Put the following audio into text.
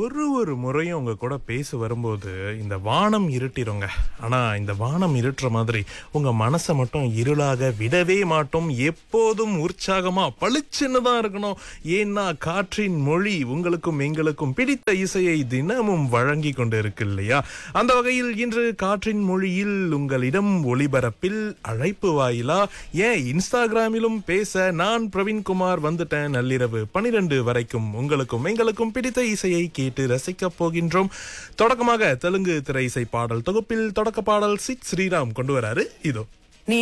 ஒரு ஒரு முறையும் உங்க கூட பேச வரும்போது இந்த வானம் இருட்டிருங்க ஆனா இந்த வானம் இருட்டுற மாதிரி உங்க மனசை மட்டும் இருளாக விடவே மாட்டோம் எப்போதும் உற்சாகமா பளிச்சுன்னு தான் இருக்கணும் ஏன்னா காற்றின் மொழி உங்களுக்கும் எங்களுக்கும் பிடித்த இசையை தினமும் வழங்கி கொண்டு இருக்கு இல்லையா அந்த வகையில் இன்று காற்றின் மொழியில் உங்களிடம் ஒளிபரப்பில் அழைப்பு வாயிலா ஏன் இன்ஸ்டாகிராமிலும் பேச நான் பிரவீன்குமார் வந்துட்டேன் நள்ளிரவு பனிரெண்டு வரைக்கும் உங்களுக்கும் எங்களுக்கும் பிடித்த இசையை கேட்டு ரசிக்க போகின்றோம் தொடக்கமாக தெலுங்கு திரை இசை பாடல் தொகுப்பில் தொடக்க பாடல் சித் ஸ்ரீராம் கொண்டு வராரு இதோ